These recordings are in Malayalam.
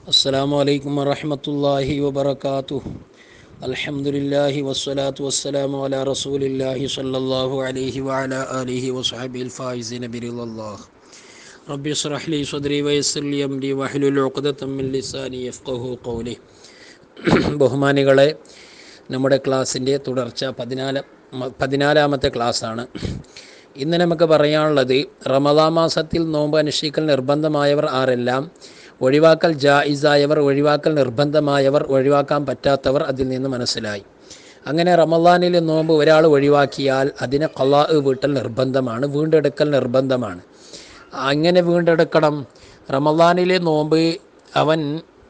السلام عليكم ورحمة الله وبركاته الحمد لله والصلاة والسلام على رسول الله صلى الله عليه وعلى آله وصحبه الفائزين برضا الله ربي اشرح لي صدري ويسر لي أمري واحلل عقدة من لساني يفقه قولي ബഹുമാനികളെ നമ്മുടെ ക്ലാസ്സിൻ്റെ തുടർച്ച പതിനാല് പതിനാലാമത്തെ ക്ലാസ്സാണ് ഇന്ന് നമുക്ക് പറയാനുള്ളത് റമദാ മാസത്തിൽ നോമ്പ് അനുഷ്ഠിക്കൽ നിർബന്ധമായവർ ആരെല്ലാം ഒഴിവാക്കൽ ജായിസായവർ ഒഴിവാക്കൽ നിർബന്ധമായവർ ഒഴിവാക്കാൻ പറ്റാത്തവർ അതിൽ നിന്ന് മനസ്സിലായി അങ്ങനെ റമദാനിലെ നോമ്പ് ഒരാൾ ഒഴിവാക്കിയാൽ അതിനെ കലാ വീട്ടൽ നിർബന്ധമാണ് വീണ്ടെടുക്കൽ നിർബന്ധമാണ് അങ്ങനെ വീണ്ടെടുക്കണം റമദാനിലെ നോമ്പ് അവൻ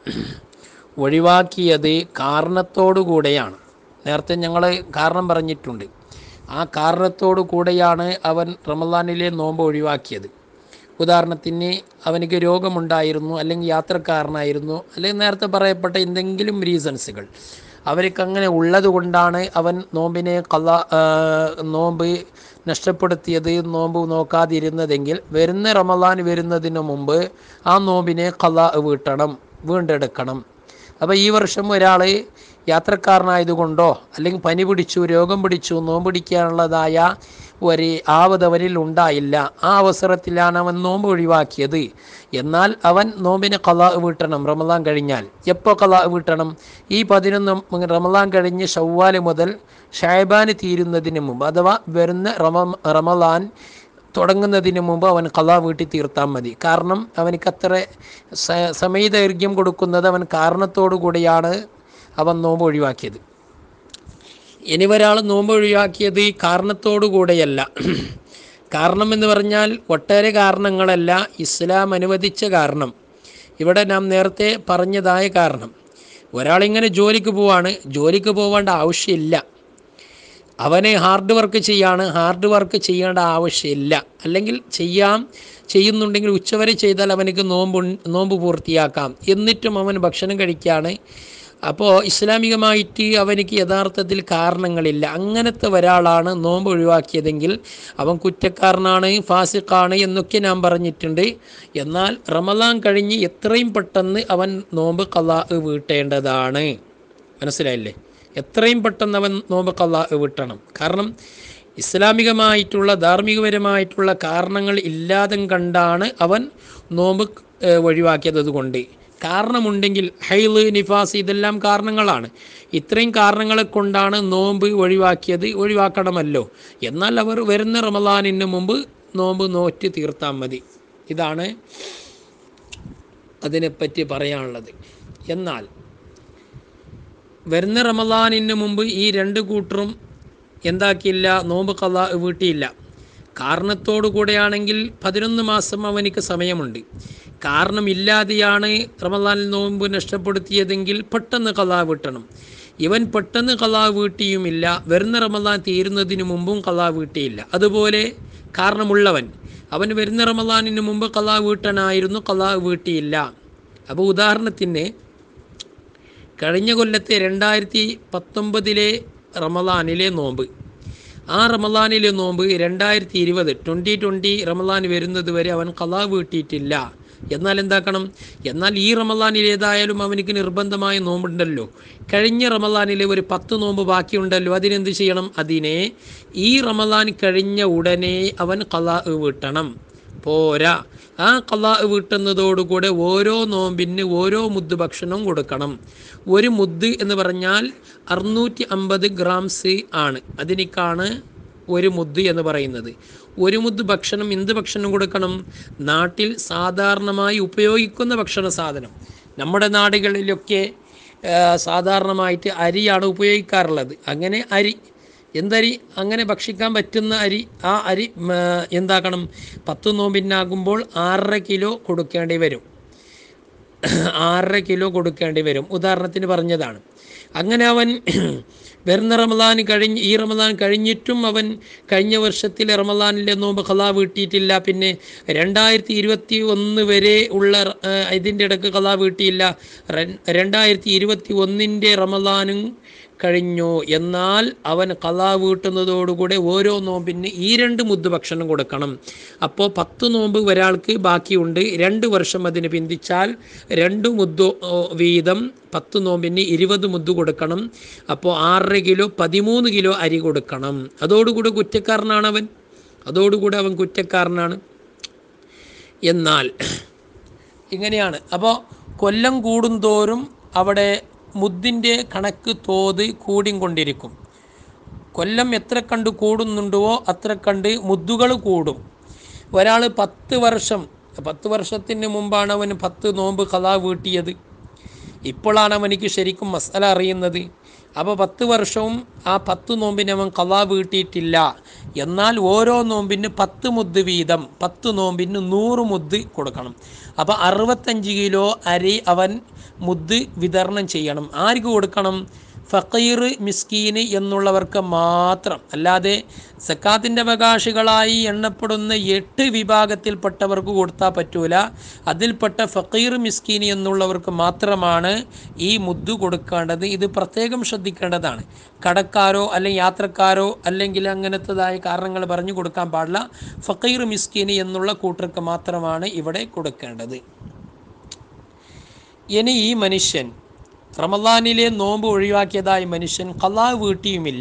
ഒഴിവാക്കിയത് കാരണത്തോടു കൂടെയാണ് നേരത്തെ ഞങ്ങൾ കാരണം പറഞ്ഞിട്ടുണ്ട് ആ കാരണത്തോടു കൂടെയാണ് അവൻ റമദാനിലെ നോമ്പ് ഒഴിവാക്കിയത് ഉദാഹരണത്തിന് അവനിക്ക് രോഗമുണ്ടായിരുന്നു അല്ലെങ്കിൽ യാത്രക്കാരനായിരുന്നു അല്ലെങ്കിൽ നേരത്തെ പറയപ്പെട്ട എന്തെങ്കിലും റീസൺസുകൾ അവർക്ക് അങ്ങനെ ഉള്ളത് കൊണ്ടാണ് അവൻ നോമ്പിനെ കല നോമ്പ് നഷ്ടപ്പെടുത്തിയത് നോമ്പ് നോക്കാതിരുന്നതെങ്കിൽ വരുന്ന റമദാൻ വരുന്നതിന് മുമ്പ് ആ നോമ്പിനെ കല വീട്ടണം വീണ്ടെടുക്കണം അപ്പോൾ ഈ വർഷം ഒരാൾ യാത്രക്കാരനായതുകൊണ്ടോ അല്ലെങ്കിൽ പനി പിടിച്ചു രോഗം പിടിച്ചു നോമ്പ് പിടിക്കാനുള്ളതായ ഒരു ആവത് അവനിൽ ഉണ്ടായില്ല ആ അവസരത്തിലാണ് അവൻ നോമ്പ് ഒഴിവാക്കിയത് എന്നാൽ അവൻ നോമ്പിന് കല വീട്ടണം റമദാൻ കഴിഞ്ഞാൽ എപ്പോൾ കല വീട്ടണം ഈ പതിനൊന്ന് റമദാൻ കഴിഞ്ഞ് ഷവ്വാല് മുതൽ ഷായബാന് തീരുന്നതിന് മുമ്പ് അഥവാ വരുന്ന റമ റമദാൻ തുടങ്ങുന്നതിന് മുമ്പ് അവൻ കല വീട്ടി തീർത്താൽ മതി കാരണം അവനക്ക് അത്ര സമയദൈർഘ്യം കൊടുക്കുന്നത് അവൻ കാരണത്തോടു കൂടിയാണ് അവൻ നോമ്പ് ഒഴിവാക്കിയത് ഇനി ഒരാൾ നോമ്പ് ഒഴിവാക്കിയത് കാരണത്തോടു കൂടെയല്ല കാരണം എന്ന് പറഞ്ഞാൽ ഒട്ടേറെ കാരണങ്ങളല്ല ഇസ്ലാം അനുവദിച്ച കാരണം ഇവിടെ നാം നേരത്തെ പറഞ്ഞതായ കാരണം ഒരാളിങ്ങനെ ജോലിക്ക് പോവാണ് ജോലിക്ക് പോവേണ്ട ആവശ്യമില്ല അവനെ ഹാർഡ് വർക്ക് ചെയ്യാണ് ഹാർഡ് വർക്ക് ചെയ്യേണ്ട ആവശ്യമില്ല അല്ലെങ്കിൽ ചെയ്യാം ചെയ്യുന്നുണ്ടെങ്കിൽ ഉച്ചവരെ ചെയ്താൽ അവനക്ക് നോമ്പ് നോമ്പ് പൂർത്തിയാക്കാം എന്നിട്ടും അവൻ ഭക്ഷണം കഴിക്കുകയാണ് അപ്പോൾ ഇസ്ലാമികമായിട്ട് അവനിക്ക് യഥാർത്ഥത്തിൽ കാരണങ്ങളില്ല അങ്ങനത്തെ ഒരാളാണ് നോമ്പ് ഒഴിവാക്കിയതെങ്കിൽ അവൻ കുറ്റക്കാരനാണ് ഫാസിഖാണ് എന്നൊക്കെ ഞാൻ പറഞ്ഞിട്ടുണ്ട് എന്നാൽ റമദാൻ കഴിഞ്ഞ് എത്രയും പെട്ടെന്ന് അവൻ നോമ്പ് കലാ വീട്ടേണ്ടതാണ് മനസ്സിലായില്ലേ എത്രയും പെട്ടെന്ന് അവൻ നോമ്പ് കലാ വീട്ടണം കാരണം ഇസ്ലാമികമായിട്ടുള്ള ധാർമ്മികപരമായിട്ടുള്ള കാരണങ്ങൾ ഇല്ലാതെ കണ്ടാണ് അവൻ നോമ്പ് ഒഴിവാക്കിയത് കൊണ്ട് കാരണമുണ്ടെങ്കിൽ ഹൈല് നിഫാസ് ഇതെല്ലാം കാരണങ്ങളാണ് ഇത്രയും കാരണങ്ങളെ കൊണ്ടാണ് നോമ്പ് ഒഴിവാക്കിയത് ഒഴിവാക്കണമല്ലോ എന്നാൽ അവർ വരുന്ന റമദാനിന് മുമ്പ് നോമ്പ് നോറ്റ് തീർത്താൽ മതി ഇതാണ് അതിനെപ്പറ്റി പറയാനുള്ളത് എന്നാൽ വരുന്ന റമദാനിന് മുമ്പ് ഈ രണ്ട് കൂട്ടറും എന്താക്കിയില്ല നോമ്പ് കഥ വീട്ടിയില്ല കാരണത്തോടു കൂടെയാണെങ്കിൽ പതിനൊന്ന് മാസം അവനിക്ക് സമയമുണ്ട് കാരണമില്ലാതെയാണ് റമദാനിൽ നോമ്പ് നഷ്ടപ്പെടുത്തിയതെങ്കിൽ പെട്ടെന്ന് കലാ വീട്ടണം ഇവൻ പെട്ടെന്ന് കലാ വീട്ടിയുമില്ല വരുന്ന റമദാൻ തീരുന്നതിന് മുമ്പും കലാ വീട്ടിയില്ല അതുപോലെ കാരണമുള്ളവൻ അവൻ വരുന്ന റമദാനിന് മുമ്പ് കലാ വീട്ടനായിരുന്നു കലാ വീട്ടിയില്ല അപ്പോൾ ഉദാഹരണത്തിന് കഴിഞ്ഞ കൊല്ലത്തെ രണ്ടായിരത്തി പത്തൊമ്പതിലെ റമദാനിലെ നോമ്പ് ആ റമദാനിലെ നോമ്പ് രണ്ടായിരത്തി ഇരുപത് ട്വൻറ്റി ട്വൻറ്റി റമദാൻ വരുന്നത് വരെ അവൻ കലാ വീട്ടിയിട്ടില്ല എന്നാൽ എന്താക്കണം എന്നാൽ ഈ റമദാനിൽ ഏതായാലും അവനിക്ക് നിർബന്ധമായ നോമ്പുണ്ടല്ലോ കഴിഞ്ഞ റമദാനിലെ ഒരു പത്ത് നോമ്പ് ബാക്കിയുണ്ടല്ലോ അതിനെന്ത് ചെയ്യണം അതിനെ ഈ റമദാൻ കഴിഞ്ഞ ഉടനെ അവൻ കലാ വീട്ടണം പോരാ ആ കലാ വീട്ടുന്നതോടുകൂടെ ഓരോ നോമ്പിന് ഓരോ മുദ്ദ് ഭക്ഷണവും കൊടുക്കണം ഒരു മുദ്ദ് എന്ന് പറഞ്ഞാൽ അറുന്നൂറ്റി അമ്പത് ഗ്രാംസ് ആണ് അതിനേക്കാണ് ഒരു മുദ്ദ് എന്ന് പറയുന്നത് ഒരു മുദ്ദ് ഭക്ഷണം എന്ത് ഭക്ഷണം കൊടുക്കണം നാട്ടിൽ സാധാരണമായി ഉപയോഗിക്കുന്ന ഭക്ഷണ സാധനം നമ്മുടെ നാടുകളിലൊക്കെ സാധാരണമായിട്ട് അരിയാണ് ഉപയോഗിക്കാറുള്ളത് അങ്ങനെ അരി എന്തരി അങ്ങനെ ഭക്ഷിക്കാൻ പറ്റുന്ന അരി ആ അരി എന്താക്കണം പത്ത് നോമ്പിനാകുമ്പോൾ ആറര കിലോ കൊടുക്കേണ്ടി വരും ആറര കിലോ കൊടുക്കേണ്ടി വരും ഉദാഹരണത്തിന് പറഞ്ഞതാണ് അങ്ങനെ അവൻ വരുന്ന റമദാൻ കഴിഞ്ഞ് ഈ റമദാൻ കഴിഞ്ഞിട്ടും അവൻ കഴിഞ്ഞ വർഷത്തിലെ റമദാനിലെ നോമ്പ് കലാ വീട്ടിയിട്ടില്ല പിന്നെ രണ്ടായിരത്തി ഇരുപത്തി ഒന്ന് വരെ ഉള്ള ആ, ഇതിൻ്റെ ഇടയ്ക്ക് കലാ വീട്ടിയില്ല ര- രണ്ടായിരത്തി ഇരുപത്തി ഒന്നിൻ്റെ റമദാനും കഴിഞ്ഞു എന്നാൽ അവൻ കലാ വീട്ടുന്നതോടുകൂടെ ഓരോ നോമ്പിന് ഈ രണ്ട് മുദ്ദ് ഭക്ഷണം കൊടുക്കണം അപ്പോൾ പത്ത് നോമ്പ് ഒരാൾക്ക് ബാക്കിയുണ്ട് രണ്ട് വർഷം അതിന് പിന്തിച്ചാൽ രണ്ട് മുദ്ദ് ഓ, വീതം പത്ത് നോമ്പിന് ഇരുപത് മുദ്ദ് കൊടുക്കണം അപ്പോൾ ആറര കിലോ പതിമൂന്ന് കിലോ അരി കൊടുക്കണം അതോടുകൂടി കുറ്റക്കാരനാണ് അവൻ അതോടുകൂടി അവൻ കുറ്റക്കാരനാണ് എന്നാൽ ഇങ്ങനെയാണ് അപ്പോൾ കൊല്ലം കൂടുന്തോറും അവിടെ മുദ്ദിൻ്റെ കണക്ക് തോത് കൂടിക്കൊണ്ടിരിക്കും കൊല്ലം എത്ര കണ്ട് കൂടുന്നുണ്ടോ അത്ര കണ്ട് മുദ്ദുകൾ കൂടും ഒരാൾ പത്ത് വർഷം പത്ത് വർഷത്തിന് മുമ്പാണ് അവന് പത്ത് നോമ്പ് കഥാ വീട്ടിയത് ഇപ്പോഴാണ് അവനിക്ക് ശരിക്കും മസാല അറിയുന്നത് അപ്പോൾ പത്ത് വർഷവും ആ പത്ത് നോമ്പിന് അവൻ കഥാ വീട്ടിയിട്ടില്ല എന്നാൽ ഓരോ നോമ്പിന് പത്ത് മുദ്ദ് വീതം പത്ത് നോമ്പിന് നൂറ് മുദ്ദ് കൊടുക്കണം അപ്പോൾ അറുപത്തഞ്ച് കിലോ അരി അവൻ മുദ്ദ് വിതരണം ചെയ്യണം ആർക്ക് കൊടുക്കണം ഫക്കീർ മിസ്കീന് എന്നുള്ളവർക്ക് മാത്രം അല്ലാതെ സക്കാത്തിൻ്റെ അവകാശികളായി എണ്ണപ്പെടുന്ന എട്ട് വിഭാഗത്തിൽപ്പെട്ടവർക്ക് കൊടുത്താൽ പറ്റൂല അതിൽപ്പെട്ട ഫക്കീർ മിസ്കീന് എന്നുള്ളവർക്ക് മാത്രമാണ് ഈ മുദ്ദ് കൊടുക്കേണ്ടത് ഇത് പ്രത്യേകം ശ്രദ്ധിക്കേണ്ടതാണ് കടക്കാരോ അല്ലെങ്കിൽ യാത്രക്കാരോ അല്ലെങ്കിൽ അങ്ങനത്തതായ കാരണങ്ങൾ പറഞ്ഞു കൊടുക്കാൻ പാടില്ല ഫക്കീർ മിസ്കീന് എന്നുള്ള കൂട്ടർക്ക് മാത്രമാണ് ഇവിടെ കൊടുക്കേണ്ടത് ഇനി ഈ മനുഷ്യൻ റമദാനിലെ നോമ്പ് ഒഴിവാക്കിയതായ മനുഷ്യൻ കലാ വീട്ടിയുമില്ല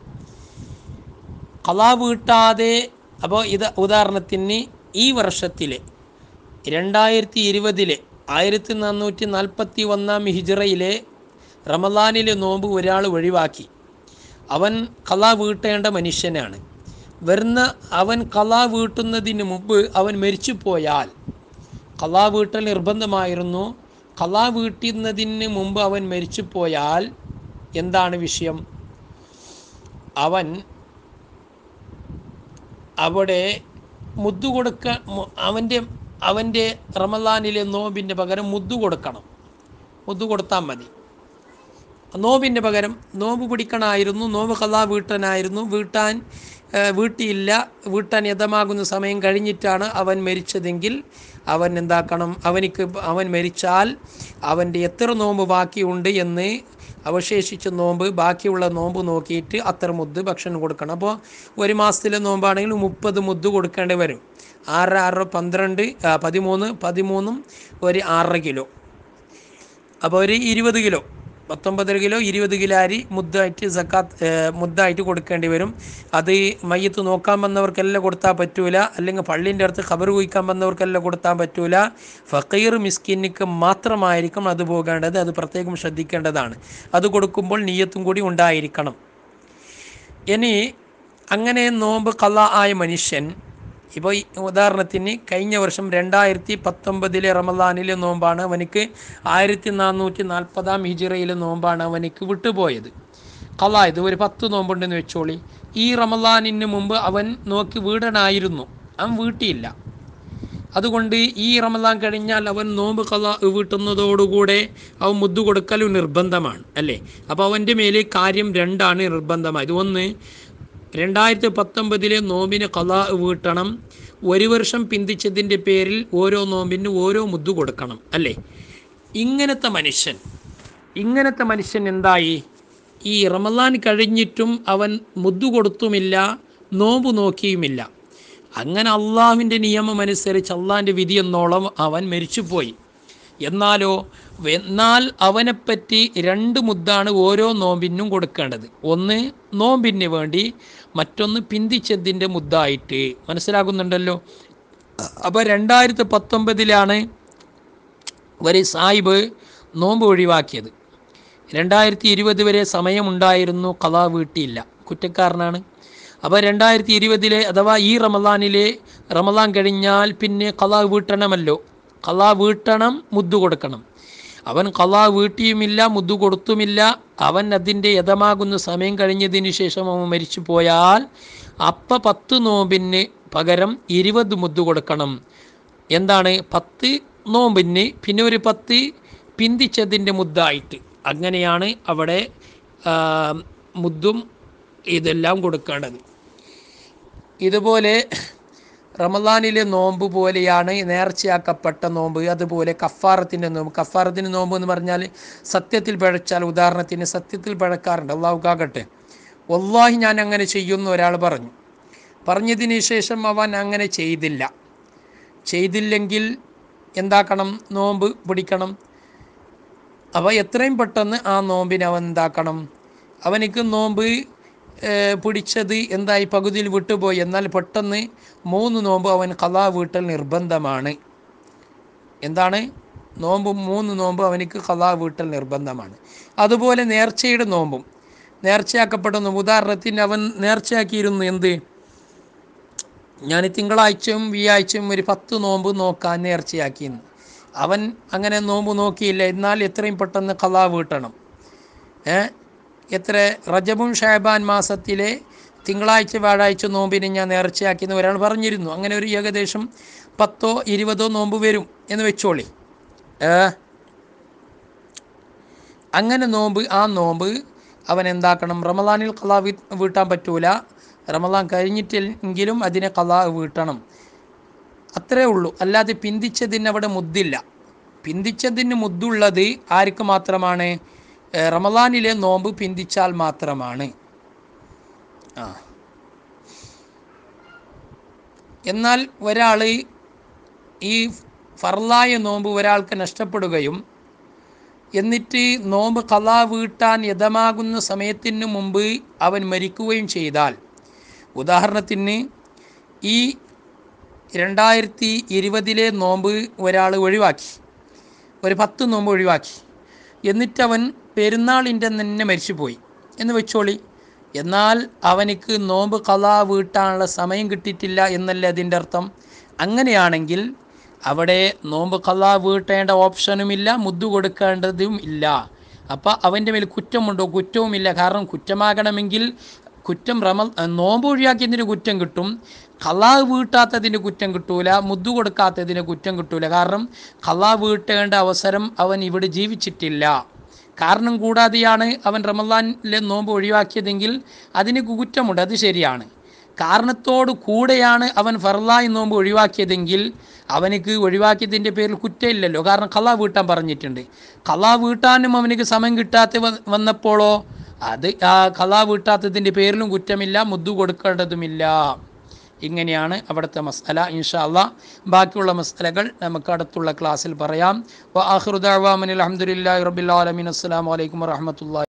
കലാ വീട്ടാതെ അപ്പോൾ ഇത് ഉദാഹരണത്തിന് ഈ വർഷത്തിലെ രണ്ടായിരത്തി ഇരുപതിലെ ആയിരത്തി നാനൂറ്റി നാൽപ്പത്തി ഒന്നാം ഹിജറയിലെ റമദാനിലെ നോമ്പ് ഒരാൾ ഒഴിവാക്കി അവൻ കലാ വീട്ടേണ്ട മനുഷ്യനാണ് വരുന്ന അവൻ കലാ വീട്ടുന്നതിന് മുമ്പ് അവൻ മരിച്ചു പോയാൽ കലാ വീട്ടൽ നിർബന്ധമായിരുന്നു കലാ വീട്ടുന്നതിന് മുമ്പ് അവൻ മരിച്ചു പോയാൽ എന്താണ് വിഷയം അവൻ അവിടെ മുദ്ദു കൊടുക്ക മു- അവൻ്റെ അവൻ്റെ റമദാനിലെ നോമ്പിൻ്റെ പകരം മുദ്ദു കൊടുക്കണം മുദ്ദു കൊടുത്താൽ മതി നോമ്പിൻ്റെ പകരം നോമ്പ് പിടിക്കണമായിരുന്നു നോമ്പ് കഥാ വീട്ടനായിരുന്നു വീട്ടാൻ ആ, വീട്ടിയില്ല വീട്ടാൻ യഥമാകുന്ന സമയം കഴിഞ്ഞിട്ടാണ് അവൻ മരിച്ചതെങ്കിൽ അവൻ എന്താക്കണം അവനിക്ക് അവൻ മരിച്ചാൽ അവൻ്റെ എത്ര നോമ്പ് ബാക്കിയുണ്ട് എന്ന് അവശേഷിച്ച നോമ്പ് ബാക്കിയുള്ള നോമ്പ് നോക്കിയിട്ട് അത്ര മുദ്ദ് ഭക്ഷണം കൊടുക്കണം അപ്പോൾ ഒരു മാസത്തിലെ നോമ്പാണെങ്കിൽ മുപ്പത് മുദ്ദ് കൊടുക്കേണ്ടി വരും ആറ് ആറ് പന്ത്രണ്ട് ആ, പതിമൂന്ന് പതിമൂന്നും ഒരു ആറര കിലോ അപ്പോൾ ഒരു ഇരുപത് കിലോ പത്തൊമ്പതര കിലോ ഇരുപത് കിലോ അരി മുദ്ദായിട്ട് സക്കാത്ത് ഏഹ്, മുദ്ദായിട്ട് കൊടുക്കേണ്ടി വരും അത് മയ്യത്ത് നോക്കാൻ വന്നവർക്കെല്ലാം കൊടുത്താൽ പറ്റൂല അല്ലെങ്കിൽ പള്ളീൻ്റെ അടുത്ത് ഖബർ കുയിക്കാൻ വന്നവർക്കെല്ലാം കൊടുത്താൽ പറ്റൂല ഫക്കീർ മിസ്കിന്നിക്ക് മാത്രമായിരിക്കും അത് പോകേണ്ടത് അത് പ്രത്യേകം ശ്രദ്ധിക്കേണ്ടതാണ് അത് കൊടുക്കുമ്പോൾ നീയത്തും കൂടി ഉണ്ടായിരിക്കണം ഇനി അങ്ങനെ നോമ്പ് കള്ള ആയ മനുഷ്യൻ ഇപ്പോൾ ഈ ഉദാഹരണത്തിന് കഴിഞ്ഞ വർഷം രണ്ടായിരത്തി പത്തൊമ്പതിലെ റമദാനിലെ നോമ്പാണ് അവനിക്ക് ആയിരത്തി നാനൂറ്റി നാൽപ്പതാം ഹിജിറയിലെ നോമ്പാണ് അവനിക്ക് വിട്ടുപോയത് കലായത് ഒരു പത്ത് നോമ്പുണ്ടെന്ന് വെച്ചോളി ഈ റമദാനിന് മുമ്പ് അവൻ നോക്കി വീടനായിരുന്നു അവൻ വീട്ടിയില്ല അതുകൊണ്ട് ഈ റമദാൻ കഴിഞ്ഞാൽ അവൻ നോമ്പ് കഥ വീട്ടുന്നതോടുകൂടെ അവൻ മുദ്ദു കൊടുക്കലും നിർബന്ധമാണ് അല്ലേ അപ്പോൾ അവൻ്റെ മേലെ കാര്യം രണ്ടാണ് നിർബന്ധമായത് ഒന്ന് രണ്ടായിരത്തി പത്തൊമ്പതിലെ നോമ്പിന് കഥ വീട്ടണം ഒരു വർഷം പിന്തിച്ചതിൻ്റെ പേരിൽ ഓരോ നോമ്പിന് ഓരോ മുദ്ദു കൊടുക്കണം അല്ലേ ഇങ്ങനത്തെ മനുഷ്യൻ ഇങ്ങനത്തെ മനുഷ്യൻ എന്തായി ഈ റമദാൻ കഴിഞ്ഞിട്ടും അവൻ മുദ്ദു കൊടുത്തുമില്ല നോമ്പ് നോക്കിയുമില്ല അങ്ങനെ അള്ളാഹുവിൻ്റെ നിയമം അനുസരിച്ച് അള്ളാഹിൻ്റെ വിധി എന്നോളം അവൻ മരിച്ചുപോയി എന്നാലോ എന്നാൽ അവനെപ്പറ്റി രണ്ട് മുദ്ദാണ് ഓരോ നോമ്പിനും കൊടുക്കേണ്ടത് ഒന്ന് നോമ്പിന് വേണ്ടി മറ്റൊന്ന് പിന്തിച്ചതിൻ്റെ മുദ്ദായിട്ട് മനസ്സിലാകുന്നുണ്ടല്ലോ അപ്പോൾ രണ്ടായിരത്തി പത്തൊമ്പതിലാണ് ഒരു സാഹിബ് നോമ്പ് ഒഴിവാക്കിയത് രണ്ടായിരത്തി ഇരുപത് വരെ സമയമുണ്ടായിരുന്നു കലാ വീട്ടിയില്ല കുറ്റക്കാരനാണ് അപ്പോൾ രണ്ടായിരത്തി ഇരുപതിലെ അഥവാ ഈ റമദാനിലെ റമദാൻ കഴിഞ്ഞാൽ പിന്നെ കലാ വീട്ടണമല്ലോ കലാ വീട്ടണം മുദ്ദു കൊടുക്കണം അവൻ കലാ വീട്ടിയുമില്ല മുദ്ദു കൊടുത്തുമില്ല അവൻ അതിൻ്റെ യഥമാകുന്ന സമയം കഴിഞ്ഞതിന് ശേഷം അവൻ മരിച്ചു പോയാൽ അപ്പ പത്ത് നോമ്പിന് പകരം ഇരുപത് മുദ്ദു കൊടുക്കണം എന്താണ് പത്ത് നോമ്പിന് പിന്നെ ഒരു പത്ത് പിന്തിച്ചതിൻ്റെ മുദ്ദായിട്ട് അങ്ങനെയാണ് അവിടെ ആ, മുദ്ദും ഇതെല്ലാം കൊടുക്കേണ്ടത് ഇതുപോലെ റമദാനിലെ നോമ്പ് പോലെയാണ് നേർച്ചയാക്കപ്പെട്ട നോമ്പ് അതുപോലെ കഫാറത്തിൻ്റെ നോമ്പ് കഫാറത്തിൻ്റെ നോമ്പ് എന്ന് പറഞ്ഞാൽ സത്യത്തിൽ പിഴച്ചാൽ ഉദാഹരണത്തിന് സത്യത്തിൽ പിഴക്കാറുണ്ട് അള്ളാഹു കാകട്ടെ വല്ലാഹി ഞാൻ അങ്ങനെ ചെയ്യുമെന്ന് ഒരാൾ പറഞ്ഞു പറഞ്ഞതിന് ശേഷം അവൻ അങ്ങനെ ചെയ്തില്ല ചെയ്തില്ലെങ്കിൽ എന്താക്കണം നോമ്പ് പിടിക്കണം അപ്പോൾ എത്രയും പെട്ടെന്ന് ആ നോമ്പിനെ അവൻ എന്താക്കണം അവനിക്ക് നോമ്പ് ഏർ, പിടിച്ചത് എന്തായി പകുതിയിൽ വിട്ടുപോയി എന്നാൽ പെട്ടെന്ന് മൂന്ന് നോമ്പ് അവൻ കലാ വീട്ടൽ നിർബന്ധമാണ് എന്താണ് നോമ്പ് മൂന്ന് നോമ്പ് അവനിക്ക് കലാ വീട്ടൽ നിർബന്ധമാണ് അതുപോലെ നേർച്ചയുടെ നോമ്പും നേർച്ചയാക്കപ്പെട്ട നോമ്പ് ഉദാഹരണത്തിന് അവൻ നേർച്ചയാക്കിയിരുന്നു എന്ത് ഞാൻ തിങ്കളാഴ്ചയും വ്യാഴ്ചയും ഒരു പത്ത് നോമ്പ് നോക്കാൻ നേർച്ചയാക്കിയിരുന്നു അവൻ അങ്ങനെ നോമ്പ് നോക്കിയില്ല എന്നാൽ എത്രയും പെട്ടെന്ന് കലാ വീട്ടണം ഏ എത്ര റജബും ഷാബാൻ മാസത്തിലെ തിങ്കളാഴ്ച വ്യാഴാഴ്ച നോമ്പിന് ഞാൻ നേർച്ചയാക്കിയെന്ന് ഒരാൾ പറഞ്ഞിരുന്നു അങ്ങനെ ഒരു ഏകദേശം പത്തോ ഇരുപതോ നോമ്പ് വരും എന്ന് വെച്ചോളി ഏ അങ്ങനെ നോമ്പ് ആ നോമ്പ് അവൻ എന്താക്കണം റമദാനിൽ കലാ വീ വീട്ടാൻ പറ്റൂല റമദാൻ കഴിഞ്ഞിട്ടെങ്കിലും അതിനെ കലാ വീട്ടണം അത്രേ ഉള്ളൂ അല്ലാതെ പിന്തിച്ചതിന് അവിടെ മുദ്ദില്ല പിന്തിച്ചതിന് മുദ്ദുള്ളത് ആർക്ക് മാത്രമാണ് ഏ, റമദാനിലെ നോമ്പ് പിന്തിച്ചാൽ മാത്രമാണ് ആ എന്നാൽ ഒരാൾ ഈ ഫർലായ നോമ്പ് ഒരാൾക്ക് നഷ്ടപ്പെടുകയും എന്നിട്ട് നോമ്പ് കലാ വീട്ടാൻ യഥമാകുന്ന സമയത്തിന് മുമ്പ് അവൻ മരിക്കുകയും ചെയ്താൽ ഉദാഹരണത്തിന് ഈ രണ്ടായിരത്തി ഇരുപതിലെ നോമ്പ് ഒരാൾ ഒഴിവാക്കി ഒരു പത്ത് നോമ്പ് ഒഴിവാക്കി എന്നിട്ടവൻ പെരുന്നാളിൻ്റെ തന്നെ മരിച്ചുപോയി എന്ന് വെച്ചോളി എന്നാൽ അവനിക്ക് നോമ്പ് കലാ വീട്ടാനുള്ള സമയം കിട്ടിയിട്ടില്ല എന്നല്ലേ അതിൻ്റെ അർത്ഥം അങ്ങനെയാണെങ്കിൽ അവിടെ നോമ്പ് കലാ വീട്ടേണ്ട ഓപ്ഷനുമില്ല മുദ്ദു കൊടുക്കേണ്ടതും ഇല്ല അപ്പോൾ അവൻ്റെ മേൽ കുറ്റമുണ്ടോ കുറ്റവുമില്ല കാരണം കുറ്റമാകണമെങ്കിൽ കുറ്റം റമ നോമ്പ് ഒഴിവാക്കിയതിന് കുറ്റം കിട്ടും കലാ വീട്ടാത്തതിന് കുറ്റം കിട്ടൂല മുദ്ദു കൊടുക്കാത്തതിന് കുറ്റം കിട്ടൂല കാരണം കലാ വീട്ടേണ്ട അവസരം അവൻ ഇവിടെ ജീവിച്ചിട്ടില്ല കാരണം കൂടാതെയാണ് അവൻ റമദാനിലെ നോമ്പ് ഒഴിവാക്കിയതെങ്കിൽ അതിന് കുറ്റമുണ്ട് അത് ശരിയാണ് കാരണത്തോട് കൂടെയാണ് അവൻ ഫർലായി നോമ്പ് ഒഴിവാക്കിയതെങ്കിൽ അവനിക്ക് ഒഴിവാക്കിയതിൻ്റെ പേരിൽ കുറ്റമില്ലല്ലോ കാരണം കലാ വീട്ടാൻ പറഞ്ഞിട്ടുണ്ട് കലാ വീട്ടാനും അവനിക്ക് സമയം കിട്ടാത്ത വ- വന്നപ്പോഴോ അത് ആ കലാ വീട്ടാത്തതിൻ്റെ പേരിലും കുറ്റമില്ല മുദ്ദു കൊടുക്കേണ്ടതുമില്ല ഇങ്ങനെയാണ് അവിടുത്തെ മസാല ഇൻഷാ അല്ലാ ബാക്കിയുള്ള മസാലകൾ നമുക്ക് അടുത്തുള്ള ക്ലാസ്സിൽ പറയാം വ ആഖിറു ദഅവാമനിൽ അൽഹംദുലില്ലാഹി റബ്ബിൽ ആലമീൻ അസ്സലാമു അലൈക്കും വറഹ്മത്തുള്ളാഹി